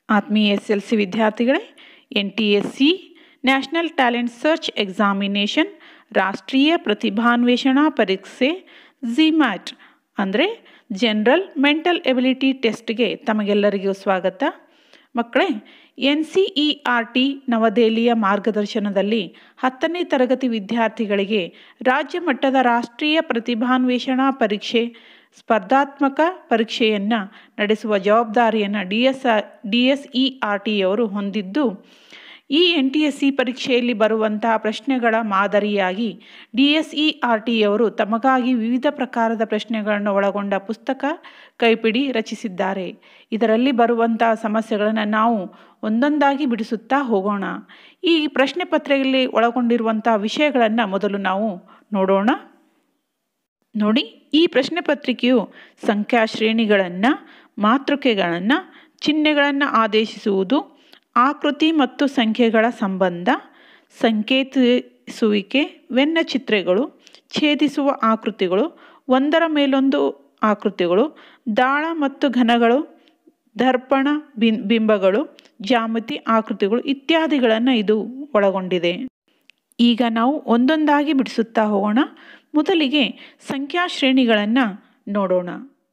ಆತ್ಮೀಯ S L C ವಿದ್ಯಾರ್ಥಿಗಳೇ N T S C national talent search examination ರಾಷ್ಟ್ರೀಯ ಪ್ರತಿಭಾನ್ವೇಷಣಾ ಪರೀಕ್ಷೆ ಜಿಮ್ಯಾಟ್ ಅಂದರೆ ಜನರಲ್ ಮೆಂಟಲ್ ಎಬಿಲಿಟಿ ಟೆಸ್ಟ್ಗೆ ತಮಗೆಲ್ಲರಿಗೂ ಸ್ವಾಗತ ಮಕ್ಕಳೇ N C E R T ನವದೆಹಲಿಯ ಮಾರ್ಗದರ್ಶನದಲ್ಲಿ ಹತ್ತನೇ ತರಗತಿ ವಿದ್ಯಾರ್ಥಿಗಳಿಗೆ ರಾಜ್ಯ ಮಟ್ಟದ ರಾಷ್ಟ್ರೀಯ ಪ್ರತಿಭಾನ್ವೇಷಣಾ ಪರೀಕ್ಷೆ ಸ್ಪರ್ಧಾತ್ಮಕ ಪರೀಕ್ಷೆಯನ್ನು ನಡೆಸುವ ಜವಾಬ್ದಾರಿಯನ್ನು D S D S E R ಟಿಯವರು ಹೊಂದಿದ್ದು ಈ ಎನ್ ಟಿ ಎಸ್ ಸಿ ಪರೀಕ್ಷೆಯಲ್ಲಿ ಬರುವಂತಹ ಪ್ರಶ್ನೆಗಳ ಮಾದರಿಯಾಗಿ ಡಿ ಎಸ್ ಇ ಆರ್ ಟಿಯವರು ತಮಗಾಗಿ ವಿವಿಧ ಪ್ರಕಾರದ ಪ್ರಶ್ನೆಗಳನ್ನು ಒಳಗೊಂಡ ಪುಸ್ತಕ ಕೈಪಿಡಿ ರಚಿಸಿದ್ದಾರೆ ಇದರಲ್ಲಿ ಬರುವಂತಹ ಸಮಸ್ಯೆಗಳನ್ನು ನಾವು ಒಂದೊಂದಾಗಿ ಬಿಡಿಸುತ್ತಾ ಹೋಗೋಣ ಈ ಪ್ರಶ್ನೆ ಪತ್ರಿಕೆಯಲ್ಲಿ ಒಳಗೊಂಡಿರುವಂಥ ವಿಷಯಗಳನ್ನು ಮೊದಲು ನಾವು ನೋಡೋಣ ನೋಡಿ ಈ ಪ್ರಶ್ನೆ ಪತ್ರಿಕೆಯು ಸಂಖ್ಯಾ ಶ್ರೇಣಿಗಳನ್ನು ಮಾತೃಕೆಗಳನ್ನು ಚಿಹ್ನೆಗಳನ್ನು ಆದೇಶಿಸುವುದು ಆಕೃತಿ ಮತ್ತು ಸಂಖ್ಯೆಗಳ ಸಂಬಂಧ ಸಂಕೇತಿಸುವಿಕೆ ಚಿತ್ರಗಳು ಛೇದಿಸುವ ಆಕೃತಿಗಳು ಒಂದರ ಮೇಲೊಂದು ಆಕೃತಿಗಳು ದಾಳ ಮತ್ತು ಘನಗಳು ದರ್ಪಣ ಬಿಂಬಗಳು ಜಾಮಿತಿ ಆಕೃತಿಗಳು ಇತ್ಯಾದಿಗಳನ್ನು ಇದು ಒಳಗೊಂಡಿದೆ ಈಗ ನಾವು ಒಂದೊಂದಾಗಿ ಬಿಡಿಸುತ್ತಾ ಹೋಗೋಣ ಮೊದಲಿಗೆ ಸಂಖ್ಯಾ ಶ್ರೇಣಿಗಳನ್ನು ನೋಡೋಣ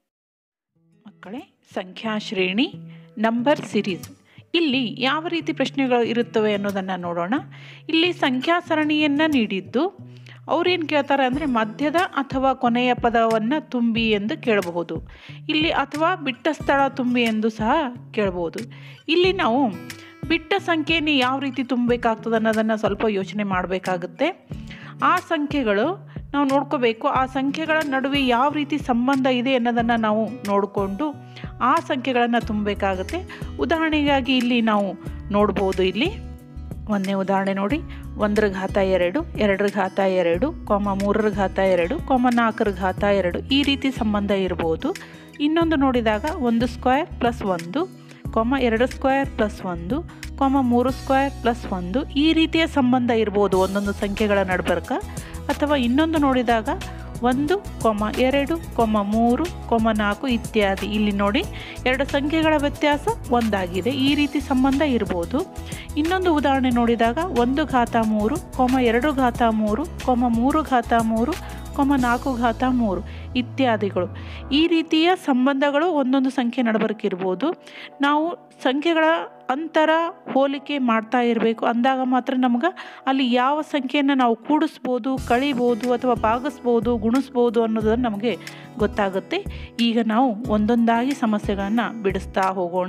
ಮಕ್ಕಳೇ ಸಂಖ್ಯಾ ಶ್ರೇಣಿ ನಂಬರ್ ಸಿರೀಸ್ ಇಲ್ಲಿ ಯಾವ ರೀತಿ ಪ್ರಶ್ನೆಗಳು ಇರುತ್ತವೆ ಅನ್ನೋದನ್ನು ನೋಡೋಣ ಇಲ್ಲಿ ಸಂಖ್ಯಾ ಸರಣಿಯನ್ನು ನೀಡಿದ್ದು ಅವ್ರೇನು ಕೇಳ್ತಾರೆ ಅಂದರೆ ಮಧ್ಯದ ಅಥವಾ ಕೊನೆಯ ಪದವನ್ನು ತುಂಬಿ ಎಂದು ಕೇಳಬಹುದು ಇಲ್ಲಿ ಅಥವಾ ಬಿಟ್ಟ ಸ್ಥಳ ತುಂಬಿ ಎಂದು ಸಹ ಕೇಳಬಹುದು ಇಲ್ಲಿ ನಾವು ಬಿಟ್ಟ ಸಂಖ್ಯೆಯನ್ನು ಯಾವ ರೀತಿ ತುಂಬಬೇಕಾಗ್ತದೆ ಅನ್ನೋದನ್ನು ಸ್ವಲ್ಪ ಯೋಚನೆ ಮಾಡಬೇಕಾಗುತ್ತೆ ಆ ಸಂಖ್ಯೆಗಳು ನಾವು ನೋಡ್ಕೋಬೇಕು ಆ ಸಂಖ್ಯೆಗಳ ನಡುವೆ ಯಾವ ರೀತಿ ಸಂಬಂಧ ಇದೆ ಅನ್ನೋದನ್ನು ನಾವು ನೋಡಿಕೊಂಡು ಆ ಸಂಖ್ಯೆಗಳನ್ನು ತುಂಬಬೇಕಾಗುತ್ತೆ ಉದಾಹರಣೆಗಾಗಿ ಇಲ್ಲಿ ನಾವು ನೋಡ್ಬೋದು ಇಲ್ಲಿ ಒಂದನೇ ಉದಾಹರಣೆ ನೋಡಿ ಒಂದರ ಘಾತ ಎರಡು ಎರಡರ ಘಾತ ಎರಡು ಕೊಮ ಮೂರರ ಘಾತ ಎರಡು ಕೊಮ ನಾಲ್ಕರ ಘಾತ ಎರಡು ಈ ರೀತಿ ಸಂಬಂಧ ಇರ್ಬೋದು ಇನ್ನೊಂದು ನೋಡಿದಾಗ ಒಂದು ಸ್ಕ್ವೇರ್ ಪ್ಲಸ್ ಒಂದು ಕೊಮ ಎರಡು ಸ್ಕ್ವೇರ್ ಪ್ಲಸ್ ಒಂದು ಕೊಮ ಮೂರು ಸ್ಕ್ವೇರ್ ಪ್ಲಸ್ ಒಂದು ಈ ರೀತಿಯ ಸಂಬಂಧ ಇರ್ಬೋದು ಒಂದೊಂದು ಸಂಖ್ಯೆಗಳ ನಡ್ಬರ್ಕ ಅಥವಾ ಇನ್ನೊಂದು ನೋಡಿದಾಗ ಒಂದು ಕೊಮ ಎರಡು ಕೊಮ ಮೂರು ಕೊಮ ನಾಲ್ಕು ಇತ್ಯಾದಿ ಇಲ್ಲಿ ನೋಡಿ ಎರಡು ಸಂಖ್ಯೆಗಳ ವ್ಯತ್ಯಾಸ ಒಂದಾಗಿದೆ ಈ ರೀತಿ ಸಂಬಂಧ ಇರ್ಬೋದು ಇನ್ನೊಂದು ಉದಾಹರಣೆ ನೋಡಿದಾಗ ಒಂದು ಘಾತ ಮೂರು ಕೊಮ ಎರಡು ಘಾತ ಮೂರು ಕೊಮ ಮೂರು ಘಾತ ಮೂರು ಕೊಮ ನಾಲ್ಕು ಘಾತ ಮೂರು ಇತ್ಯಾದಿಗಳು ಈ ರೀತಿಯ ಸಂಬಂಧಗಳು ಒಂದೊಂದು ಸಂಖ್ಯೆ ನಡಬರ್ಕಿರ್ಬೋದು ನಾವು ಸಂಖ್ಯೆಗಳ ಅಂತರ ಹೋಲಿಕೆ ಮಾಡ್ತಾ ಇರಬೇಕು ಅಂದಾಗ ಮಾತ್ರ ನಮ್ಗೆ ಅಲ್ಲಿ ಯಾವ ಸಂಖ್ಯೆಯನ್ನು ನಾವು ಕೂಡಿಸ್ಬೋದು ಕಳಿಬೋದು ಅಥವಾ ಭಾಗಿಸ್ಬೋದು ಗುಣಿಸ್ಬೋದು ಅನ್ನೋದನ್ನು ನಮಗೆ ಗೊತ್ತಾಗುತ್ತೆ ಈಗ ನಾವು ಒಂದೊಂದಾಗಿ ಸಮಸ್ಯೆಗಳನ್ನು ಬಿಡಿಸ್ತಾ ಹೋಗೋಣ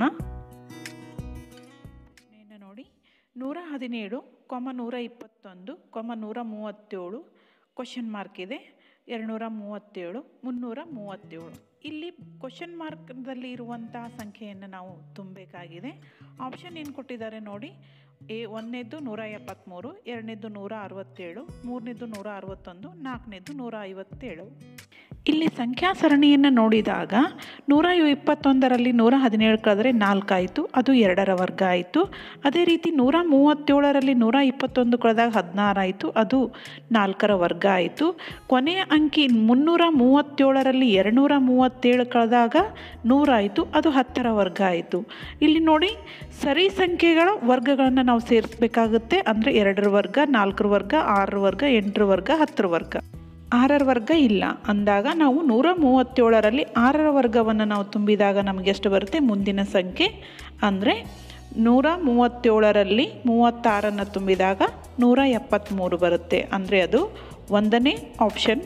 ನೋಡಿ ನೂರ ಹದಿನೇಳು ಕೊಮ ನೂರ ಇಪ್ಪತ್ತೊಂದು ಕೊಮ ನೂರ ಮೂವತ್ತೇಳು ಕ್ವಶನ್ ಮಾರ್ಕ್ ಇದೆ ಎರಡುನೂರ ಮೂವತ್ತೇಳು ಮುನ್ನೂರ ಮೂವತ್ತೇಳು ಇಲ್ಲಿ ಕ್ವಶನ್ ಮಾರ್ಕ್ದಲ್ಲಿ ಇರುವಂತಹ ಸಂಖ್ಯೆಯನ್ನು ನಾವು ತುಂಬಬೇಕಾಗಿದೆ ಆಪ್ಷನ್ ಏನು ಕೊಟ್ಟಿದ್ದಾರೆ ನೋಡಿ ಎ ಒಂದನೇದ್ದು ನೂರ ಎಪ್ಪತ್ತ್ಮೂರು ಎರಡನೇದ್ದು ನೂರ ಅರವತ್ತೇಳು ಮೂರನೇದ್ದು ನೂರ ಅರವತ್ತೊಂದು ನಾಲ್ಕನೇದ್ದು ನೂರ ಐವತ್ತೇಳು ಇಲ್ಲಿ ಸಂಖ್ಯಾ ಸರಣಿಯನ್ನು ನೋಡಿದಾಗ ನೂರ ಇಪ್ಪತ್ತೊಂದರಲ್ಲಿ ನೂರ ಹದಿನೇಳು ಕಳೆದ್ರೆ ನಾಲ್ಕಾಯಿತು ಅದು ಎರಡರ ವರ್ಗ ಆಯಿತು ಅದೇ ರೀತಿ ನೂರ ಮೂವತ್ತೇಳರಲ್ಲಿ ನೂರ ಇಪ್ಪತ್ತೊಂದು ಕಳೆದಾಗ ಹದಿನಾರಾಯಿತು ಅದು ನಾಲ್ಕರ ವರ್ಗ ಆಯಿತು ಕೊನೆಯ ಅಂಕಿ ಮುನ್ನೂರ ಮೂವತ್ತೇಳರಲ್ಲಿ ಎರಡುನೂರ ಮೂವತ್ತೇಳು ಕಳೆದಾಗ ನೂರಾಯಿತು ಅದು ಹತ್ತರ ವರ್ಗ ಆಯಿತು ಇಲ್ಲಿ ನೋಡಿ ಸರಿ ಸಂಖ್ಯೆಗಳ ವರ್ಗಗಳನ್ನು ನಾವು ಸೇರಿಸ್ಬೇಕಾಗುತ್ತೆ ಅಂದರೆ ಎರಡರ ವರ್ಗ ನಾಲ್ಕರ ವರ್ಗ ಆರರ ವರ್ಗ ಎಂಟರ ವರ್ಗ ಹತ್ತರ ವರ್ಗ ಆರರ ವರ್ಗ ಇಲ್ಲ ಅಂದಾಗ ನಾವು ನೂರ ಮೂವತ್ತೇಳರಲ್ಲಿ ಆರರ ವರ್ಗವನ್ನು ನಾವು ತುಂಬಿದಾಗ ನಮಗೆ ಎಷ್ಟು ಬರುತ್ತೆ ಮುಂದಿನ ಸಂಖ್ಯೆ ಅಂದರೆ ನೂರ ಮೂವತ್ತೇಳರಲ್ಲಿ ಮೂವತ್ತಾರನ್ನು ತುಂಬಿದಾಗ ನೂರ ಎಪ್ಪತ್ತ್ಮೂರು ಬರುತ್ತೆ ಅಂದರೆ ಅದು ಒಂದನೇ ಆಪ್ಷನ್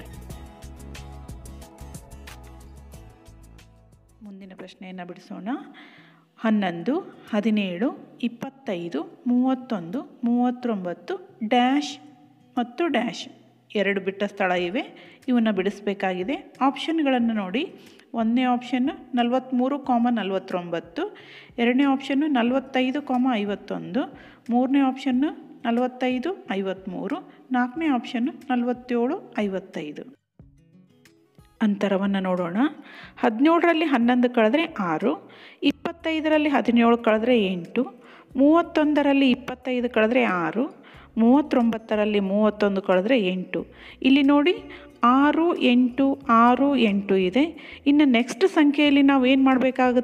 ಮುಂದಿನ ಪ್ರಶ್ನೆಯನ್ನು ಬಿಡಿಸೋಣ ಹನ್ನೊಂದು ಹದಿನೇಳು ಇಪ್ಪತ್ತೈದು ಮೂವತ್ತೊಂದು ಮೂವತ್ತೊಂಬತ್ತು ಡ್ಯಾಶ್ ಮತ್ತು ಡ್ಯಾಶ್ ಎರಡು ಬಿಟ್ಟ ಸ್ಥಳ ಇವೆ ಇವನ್ನು ಬಿಡಿಸಬೇಕಾಗಿದೆ ಆಪ್ಷನ್ಗಳನ್ನು ನೋಡಿ ಒಂದನೇ ಆಪ್ಷನ್ನು ನಲವತ್ತ್ಮೂರು ಕಾಮ ನಲವತ್ತೊಂಬತ್ತು ಎರಡನೇ ಆಪ್ಷನ್ನು ನಲವತ್ತೈದು ಕಾಮ ಐವತ್ತೊಂದು ಮೂರನೇ ಆಪ್ಷನ್ನು ನಲವತ್ತೈದು ಐವತ್ತ್ಮೂರು ನಾಲ್ಕನೇ ಆಪ್ಷನ್ನು ನಲವತ್ತೇಳು ಐವತ್ತೈದು ಅಂತರವನ್ನು ನೋಡೋಣ ಹದಿನೇಳರಲ್ಲಿ ಹನ್ನೊಂದು ಕಳೆದ್ರೆ ಆರು ಇಪ್ಪತ್ತೈದರಲ್ಲಿ ಹದಿನೇಳು ಕಳೆದ್ರೆ ಎಂಟು ಮೂವತ್ತೊಂದರಲ್ಲಿ ಇಪ್ಪತ್ತೈದು ಕಳೆದ್ರೆ ಆರು ಮೂವತ್ತೊಂಬತ್ತರಲ್ಲಿ ಮೂವತ್ತೊಂದು ಕಳೆದ್ರೆ ಎಂಟು ಇಲ್ಲಿ ನೋಡಿ ಆರು ಎಂಟು ಆರು ಎಂಟು ಇದೆ ಇನ್ನು ನೆಕ್ಸ್ಟ್ ಸಂಖ್ಯೆಯಲ್ಲಿ ನಾವು ಏನು ಮಾಡಬೇಕಾಗುತ್ತೆ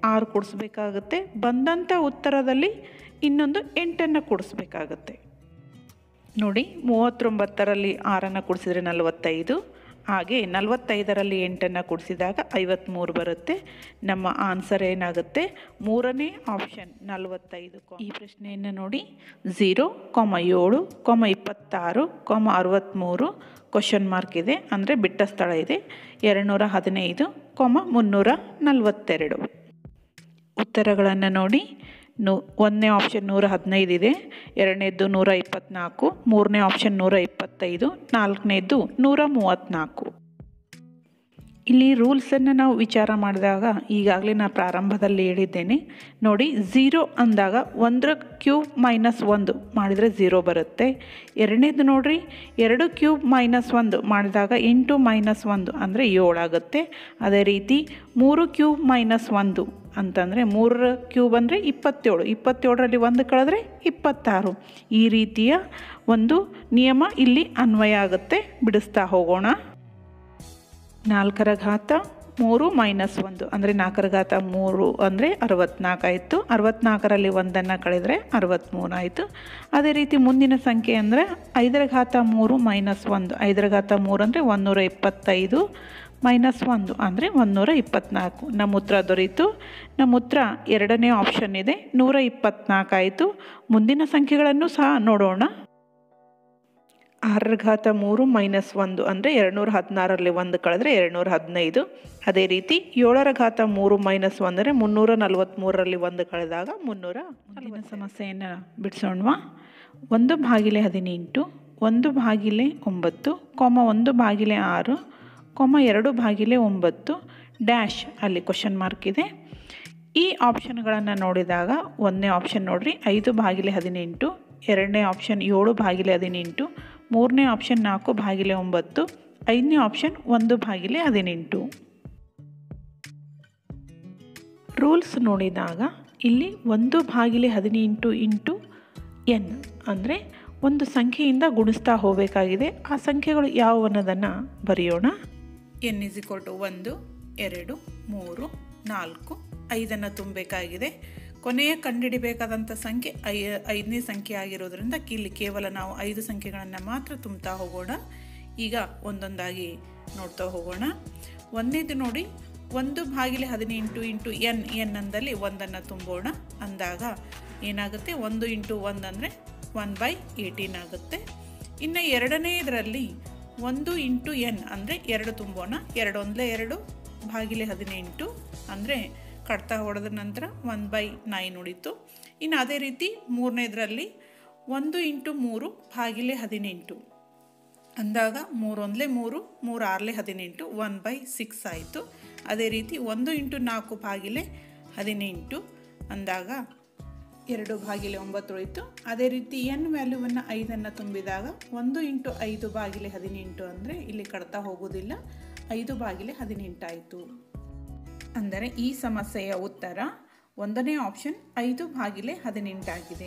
ಆರು ಕೂಡಿಸ್ಬೇಕಾಗುತ್ತೆ ಬಂದಂಥ ಉತ್ತರದಲ್ಲಿ ಇನ್ನೊಂದು ಎಂಟನ್ನು ಕೂಡಿಸ್ಬೇಕಾಗತ್ತೆ ನೋಡಿ ಮೂವತ್ತೊಂಬತ್ತರಲ್ಲಿ ಆರನ್ನು ಕೂಡಿಸಿದ್ರೆ ನಲವತ್ತೈದು ಹಾಗೆ ನಲವತ್ತೈದರಲ್ಲಿ ಎಂಟನ್ನು ಕೂಡಿಸಿದಾಗ ಐವತ್ತ್ಮೂರು ಬರುತ್ತೆ ನಮ್ಮ ಆನ್ಸರ್ ಏನಾಗುತ್ತೆ ಮೂರನೇ ಆಪ್ಷನ್ ನಲವತ್ತೈದು ಈ ಪ್ರಶ್ನೆಯನ್ನು ನೋಡಿ ಝೀರೋ ಕೊಮ ಏಳು ಕೊಮ ಇಪ್ಪತ್ತಾರು ಕೊಮ ಅರವತ್ತ್ಮೂರು ಕ್ವಶನ್ ಮಾರ್ಕ್ ಇದೆ ಅಂದರೆ ಬಿಟ್ಟ ಸ್ಥಳ ಇದೆ ಎರಡುನೂರ ಹದಿನೈದು ಕೊಮ ಮುನ್ನೂರ ನಲವತ್ತೆರಡು ಉತ್ತರಗಳನ್ನು ನೋಡಿ ನು ಒಂದನೇ ಆಪ್ಷನ್ ನೂರ ಹದಿನೈದು ಇದೆ ಎರಡನೇದ್ದು ನೂರ ಇಪ್ಪತ್ತ್ನಾಲ್ಕು ಮೂರನೇ ಆಪ್ಷನ್ ನೂರ ಇಪ್ಪತ್ತೈದು ನಾಲ್ಕನೇದ್ದು ನೂರ ಮೂವತ್ತ್ನಾಲ್ಕು ಇಲ್ಲಿ ರೂಲ್ಸನ್ನು ನಾವು ವಿಚಾರ ಮಾಡಿದಾಗ ಈಗಾಗಲೇ ನಾನು ಪ್ರಾರಂಭದಲ್ಲಿ ಹೇಳಿದ್ದೇನೆ ನೋಡಿ ಝೀರೋ ಅಂದಾಗ ಒಂದರ ಕ್ಯೂಬ್ ಮೈನಸ್ ಒಂದು ಮಾಡಿದರೆ ಝೀರೋ ಬರುತ್ತೆ ಎರಡನೇದು ನೋಡಿರಿ ಎರಡು ಕ್ಯೂಬ್ ಮೈನಸ್ ಒಂದು ಮಾಡಿದಾಗ ಎಂಟು ಮೈನಸ್ ಒಂದು ಅಂದರೆ ಏಳಾಗುತ್ತೆ ಅದೇ ರೀತಿ ಮೂರು ಕ್ಯೂಬ್ ಮೈನಸ್ ಒಂದು ಅಂತಂದರೆ ಮೂರರ ಕ್ಯೂಬ್ ಅಂದರೆ ಇಪ್ಪತ್ತೇಳು ಇಪ್ಪತ್ತೇಳರಲ್ಲಿ ಒಂದು ಕಳೆದ್ರೆ ಇಪ್ಪತ್ತಾರು ಈ ರೀತಿಯ ಒಂದು ನಿಯಮ ಇಲ್ಲಿ ಅನ್ವಯ ಆಗುತ್ತೆ ಬಿಡಿಸ್ತಾ ಹೋಗೋಣ ನಾಲ್ಕರ ಘಾತ ಮೂರು ಮೈನಸ್ ಒಂದು ಅಂದರೆ ನಾಲ್ಕರ ಘಾತ ಮೂರು ಅಂದರೆ ಅರವತ್ನಾಲ್ಕು ಆಯಿತು ಅರವತ್ನಾಲ್ಕರಲ್ಲಿ ಒಂದನ್ನು ಕಳೆದರೆ ಅರವತ್ತ್ಮೂರು ಆಯಿತು ಅದೇ ರೀತಿ ಮುಂದಿನ ಸಂಖ್ಯೆ ಅಂದರೆ ಐದರ ಘಾತ ಮೂರು ಮೈನಸ್ ಒಂದು ಐದರ ಘಾತ ಮೂರು ಅಂದರೆ ಒಂದೂರ ಇಪ್ಪತ್ತೈದು ಮೈನಸ್ ಒಂದು ಅಂದರೆ ಒಂದೂರ ಇಪ್ಪತ್ತ್ನಾಲ್ಕು ನಮ್ಮ ಉತ್ತರ ದೊರೆಯಿತು ನಮ್ಮ ಉತ್ತರ ಎರಡನೇ ಆಪ್ಷನ್ ಇದೆ ನೂರ ಇಪ್ಪತ್ತ್ನಾಲ್ಕು ಆಯಿತು ಮುಂದಿನ ಸಂಖ್ಯೆಗಳನ್ನು ಸಹ ನೋಡೋಣ ಆರರ ಘಾತ ಮೂರು ಮೈನಸ್ ಒಂದು ಅಂದರೆ ಎರಡುನೂರ ಹದಿನಾರರಲ್ಲಿ ಒಂದು ಕಳೆದ್ರೆ ಎರಡುನೂರ ಹದಿನೈದು ಅದೇ ರೀತಿ ಏಳರ ಘಾತ ಮೂರು ಮೈನಸ್ ಒಂದರೆ ಮುನ್ನೂರ ನಲವತ್ತ್ಮೂರರಲ್ಲಿ ಒಂದು ಕಳೆದಾಗ ಮುನ್ನೂರ ಮುಂದಿನ ಸಮಸ್ಯೆಯನ್ನು ಬಿಡಿಸೋಣವಾ ಒಂದು ಭಾಗಿಲೆ ಹದಿನೆಂಟು ಒಂದು ಭಾಗಿಲೆ ಒಂಬತ್ತು ಕೊಮ ಒಂದು ಭಾಗಿಲೆ ಆರು ಕೊಮ ಎರಡು ಭಾಗಿಲೆ ಒಂಬತ್ತು ಡ್ಯಾಶ್ ಅಲ್ಲಿ ಕ್ವಶನ್ ಮಾರ್ಕ್ ಇದೆ ಈ ಆಪ್ಷನ್ಗಳನ್ನು ನೋಡಿದಾಗ ಒಂದನೇ ಆಪ್ಷನ್ ನೋಡಿರಿ ಐದು ಭಾಗಿಲೆ ಹದಿನೆಂಟು ಎರಡನೇ ಆಪ್ಷನ್ ಏಳು ಭಾಗಿಲೆ ಹದಿನೆಂಟು ಮೂರನೇ ಆಪ್ಷನ್ ನಾಲ್ಕು ಭಾಗಿಲೆ ಒಂಬತ್ತು ಐದನೇ ಆಪ್ಷನ್ ಒಂದು ಭಾಗಿಲೆ ಹದಿನೆಂಟು ರೂಲ್ಸ್ ನೋಡಿದಾಗ ಇಲ್ಲಿ ಒಂದು ಭಾಗಿಲೆ ಹದಿನೆಂಟು ಇಂಟು ಎನ್ ಅಂದರೆ ಒಂದು ಸಂಖ್ಯೆಯಿಂದ ಗುಣಿಸ್ತಾ ಹೋಗಬೇಕಾಗಿದೆ ಆ ಸಂಖ್ಯೆಗಳು ಯಾವ ಅನ್ನೋದನ್ನು ಬರೆಯೋಣ ಎನ್ ಇಸ್ ಇಕ್ವಲ್ ಟು ಒಂದು ಎರಡು ಮೂರು ನಾಲ್ಕು ಐದನ್ನು ತುಂಬಬೇಕಾಗಿದೆ ಕೊನೆಯ ಕಂಡುಹಿಡಿಬೇಕಾದಂಥ ಸಂಖ್ಯೆ ಐ ಐದನೇ ಸಂಖ್ಯೆ ಆಗಿರೋದ್ರಿಂದ ಇಲ್ಲಿ ಕೇವಲ ನಾವು ಐದು ಸಂಖ್ಯೆಗಳನ್ನು ಮಾತ್ರ ತುಂಬ್ತಾ ಹೋಗೋಣ ಈಗ ಒಂದೊಂದಾಗಿ ನೋಡ್ತಾ ಹೋಗೋಣ ಒಂದನೇದು ನೋಡಿ ಒಂದು ಭಾಗಿಲೆ ಹದಿನೆಂಟು ಇಂಟು ಎನ್ ಎನ್ ಅಂದಲ್ಲಿ ಒಂದನ್ನು ತುಂಬೋಣ ಅಂದಾಗ ಏನಾಗುತ್ತೆ ಒಂದು ಇಂಟು ಒಂದು ಅಂದರೆ ಒನ್ ಬೈ ಏಯ್ಟೀನ್ ಆಗುತ್ತೆ ಇನ್ನು ಎರಡನೇದರಲ್ಲಿ ಒಂದು ಇಂಟು ಎನ್ ಅಂದರೆ ಎರಡು ತುಂಬೋಣ ಎರಡು ಒಂದಲೇ ಎರಡು ಭಾಗಿಲೆ ಹದಿನೆಂಟು ಅಂದರೆ ಕಡ್ತಾ ಹೊಡೆದ ನಂತರ ಒನ್ ಬೈ ನೈನ್ ಉಳಿತು ಇನ್ನು ಅದೇ ರೀತಿ ಮೂರನೇದರಲ್ಲಿ ಒಂದು ಇಂಟು ಮೂರು ಭಾಗಿಲೆ ಹದಿನೆಂಟು ಅಂದಾಗ ಮೂರೊಂದಲೇ ಮೂರು ಮೂರು ಆರಲೆ ಹದಿನೆಂಟು ಒನ್ ಬೈ ಸಿಕ್ಸ್ ಆಯಿತು ಅದೇ ರೀತಿ ಒಂದು ಇಂಟು ನಾಲ್ಕು ಭಾಗಿಲೆ ಹದಿನೆಂಟು ಅಂದಾಗ ಎರಡು ಭಾಗಿಲೆ ಒಂಬತ್ತು ಉಳಿತು ಅದೇ ರೀತಿ ಎನ್ ವ್ಯಾಲ್ಯೂವನ್ನು ಐದನ್ನು ತುಂಬಿದಾಗ ಒಂದು ಇಂಟು ಐದು ಬಾಗಿಲೆ ಹದಿನೆಂಟು ಅಂದರೆ ಇಲ್ಲಿ ಕಡ್ತಾ ಹೋಗೋದಿಲ್ಲ ಐದು ಬಾಗಿಲೆ ಹದಿನೆಂಟಾಯಿತು ಅಂದರೆ ಈ ಸಮಸ್ಯೆಯ ಉತ್ತರ ಒಂದನೇ ಆಪ್ಷನ್ ಐದು ಭಾಗಿಲೆ ಹದಿನೆಂಟಾಗಿದೆ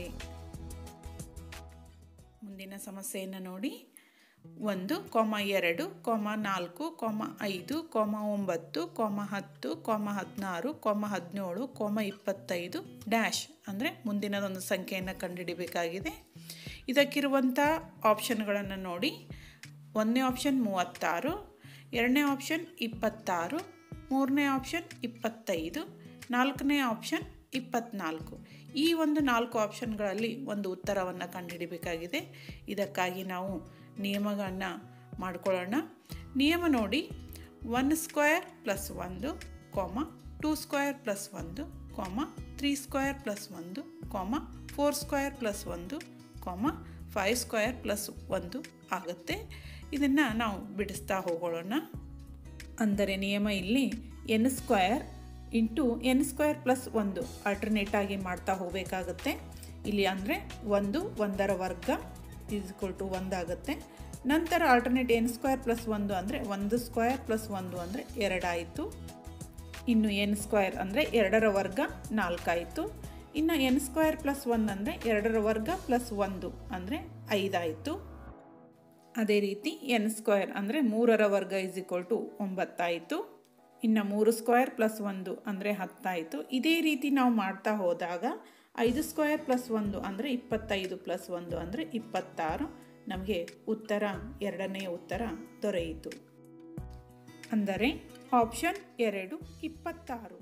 ಮುಂದಿನ ಸಮಸ್ಯೆಯನ್ನು ನೋಡಿ ಒಂದು ಕೊಮ ಎರಡು ಕೊಮ ನಾಲ್ಕು ಕೊಮ ಐದು ಕೊಮ ಒಂಬತ್ತು ಕೊಮ ಹತ್ತು ಕೊಮ ಹದಿನಾರು ಕೊಮ ಹದಿನೇಳು ಕೊಮ ಇಪ್ಪತ್ತೈದು ಡ್ಯಾಶ್ ಅಂದರೆ ಮುಂದಿನದೊಂದು ಸಂಖ್ಯೆಯನ್ನು ಕಂಡುಹಿಡಿಬೇಕಾಗಿದೆ ಇದಕ್ಕಿರುವಂಥ ಆಪ್ಷನ್ಗಳನ್ನು ನೋಡಿ ಒಂದನೇ ಆಪ್ಷನ್ ಮೂವತ್ತಾರು ಎರಡನೇ ಆಪ್ಷನ್ ಇಪ್ಪತ್ತಾರು ಮೂರನೇ ಆಪ್ಷನ್ ಇಪ್ಪತ್ತೈದು ನಾಲ್ಕನೇ ಆಪ್ಷನ್ ಇಪ್ಪತ್ನಾಲ್ಕು ಈ ಒಂದು ನಾಲ್ಕು ಆಪ್ಷನ್ಗಳಲ್ಲಿ ಒಂದು ಉತ್ತರವನ್ನು ಕಂಡುಹಿಡಿಬೇಕಾಗಿದೆ ಇದಕ್ಕಾಗಿ ನಾವು ನಿಯಮಗಳನ್ನು ಮಾಡ್ಕೊಳ್ಳೋಣ ನಿಯಮ ನೋಡಿ ಒನ್ ಸ್ಕ್ವೇರ್ ಪ್ಲಸ್ ಒಂದು ಕಾಮ ಟೂ ಸ್ಕ್ವೇರ್ ಪ್ಲಸ್ ಒಂದು ಕಾಮ ತ್ರೀ ಸ್ಕ್ವೇರ್ ಪ್ಲಸ್ ಒಂದು ಕಾಮ ಫೋರ್ ಸ್ಕ್ವೇರ್ ಪ್ಲಸ್ ಒಂದು ಕಾಮ ಫೈವ್ ಸ್ಕ್ವೇರ್ ಪ್ಲಸ್ ಒಂದು ಆಗುತ್ತೆ ಇದನ್ನು ನಾವು ಬಿಡಿಸ್ತಾ ಹೋಗೋಣ ಅಂದರೆ ನಿಯಮ ಇಲ್ಲಿ N square into N square plus ಒಂದು ಆಲ್ಟರ್ನೇಟ್ ಆಗಿ ಮಾಡ್ತಾ ಹೋಗಬೇಕಾಗುತ್ತೆ ಇಲ್ಲಿ ಅಂದರೆ ಒಂದು ಒಂದರ ವರ್ಗ ಈಸ್ಕೊಲ್ ಟು ಒಂದಾಗುತ್ತೆ ನಂತರ ಆಲ್ಟರ್ನೇಟ್ ಎನ್ ಸ್ಕ್ವೇರ್ ಪ್ಲಸ್ ಒಂದು ಅಂದರೆ ಒಂದು ಸ್ಕ್ವೇರ್ ಪ್ಲಸ್ ಒಂದು ಅಂದರೆ ಎರಡಾಯಿತು ಇನ್ನು ಎನ್ ಸ್ಕ್ವೇರ್ ಅಂದರೆ ಎರಡರ ವರ್ಗ ನಾಲ್ಕಾಯಿತು ಇನ್ನು ಎನ್ ಸ್ಕ್ವೇರ್ ಪ್ಲಸ್ ಒನ್ ಅಂದರೆ ಎರಡರ ವರ್ಗ ಪ್ಲಸ್ ಒಂದು ಅಂದರೆ ಐದಾಯಿತು ಅದೇ ರೀತಿ ಎನ್ ಸ್ಕ್ವೇರ್ ಅಂದರೆ ಮೂರರ ವರ್ಗ ಇಸ್ ಈಕ್ವಲ್ ಟು ಒಂಬತ್ತಾಯಿತು ಇನ್ನು ಮೂರು ಸ್ಕ್ವೇರ್ ಪ್ಲಸ್ ಒಂದು ಅಂದರೆ ಹತ್ತಾಯಿತು ಇದೇ ರೀತಿ ನಾವು ಮಾಡ್ತಾ ಹೋದಾಗ ಐದು ಸ್ಕ್ವೇರ್ ಪ್ಲಸ್ ಒಂದು ಅಂದರೆ ಇಪ್ಪತ್ತೈದು ಪ್ಲಸ್ ಒಂದು ಅಂದರೆ ಇಪ್ಪತ್ತಾರು ನಮಗೆ ಉತ್ತರ ಎರಡನೇ ಉತ್ತರ ದೊರೆಯಿತು ಅಂದರೆ ಆಪ್ಷನ್ ಎರಡು ಇಪ್ಪತ್ತಾರು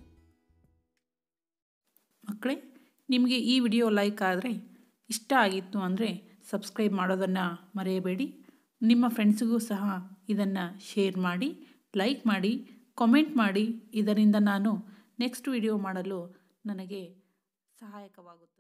ಮಕ್ಕಳೇ ನಿಮಗೆ ಈ ವಿಡಿಯೋ ಲೈಕ್ ಆದರೆ ಇಷ್ಟ ಆಗಿತ್ತು ಅಂದರೆ ಸಬ್ಸ್ಕ್ರೈಬ್ ಮಾಡೋದನ್ನು ಮರೆಯಬೇಡಿ ನಿಮ್ಮ ಫ್ರೆಂಡ್ಸಿಗೂ ಸಹ ಇದನ್ನು ಶೇರ್ ಮಾಡಿ ಲೈಕ್ ಮಾಡಿ ಕಾಮೆಂಟ್ ಮಾಡಿ ಇದರಿಂದ ನಾನು ನೆಕ್ಸ್ಟ್ ವಿಡಿಯೋ ಮಾಡಲು ನನಗೆ ಸಹಾಯಕವಾಗುತ್ತೆ